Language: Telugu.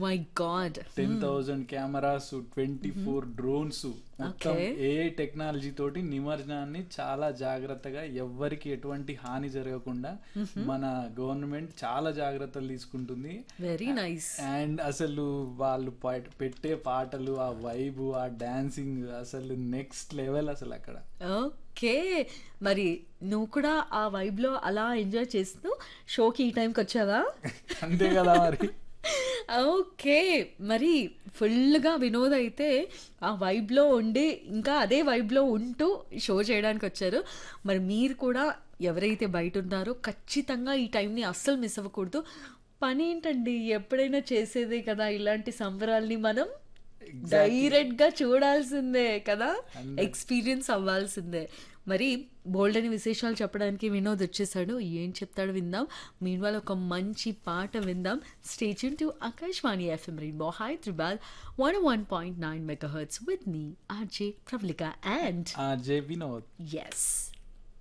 My God ten thousand cameras twenty four drones మొత్తం Okay. ఏ టెక్నాలజీ తోటి నిమజ్జనాన్ని చాలా జాగ్రత్తగా ఎవ్వరికి ఎటువంటి హాని జరగకుండా మన గవర్నమెంట్ చాలా జాగ్రత్తలు తీసుకుంటుంది వెరీ నైస్ అండ్ అసలు వాళ్ళు ప- పెట్టే పాటలు ఆ వైబ్ ఆ డాన్సింగ్ అసలు నెక్స్ట్ లెవెల్ అసలు అక్కడ ఓకే మరి నువ్వు కూడా ఆ వైబ్లో అలా ఎంజాయ్ చేస్తూ షోకి ఈ టైంకి వచ్చావా అంతే కదా మరి ఓకే మరి ఫుల్గా వినోద్ అయితే ఆ వైబ్లో ఉండి ఇంకా అదే వైబ్లో ఉంటూ షో చేయడానికి వచ్చారు మరి మీరు కూడా ఎవరైతే బయట ఉన్నారో ఖచ్చితంగా ఈ టైంని అస్సలు మిస్ అవ్వకూడదు పని ఏంటండి ఎప్పుడైనా చేసేదే కదా ఇలాంటి సంబరాల్ని మనం డైరెక్ట్ గా చూడాల్సిందే కదా ఎక్స్పీరియన్స్ అవ్వాల్సిందే మరి బోల్డ్ అని విశేషాలు చెప్పడానికి వినోద్ వచ్చేసాడు ఏం చెప్తాడు విందాం మీన్ వాళ్ళ ఒక మంచి పాట విందాం stay tuned to Akashvani FM Rainbow Hyderabad one one point nine megahertz with me RJ Pravalika and RJ Vinod yes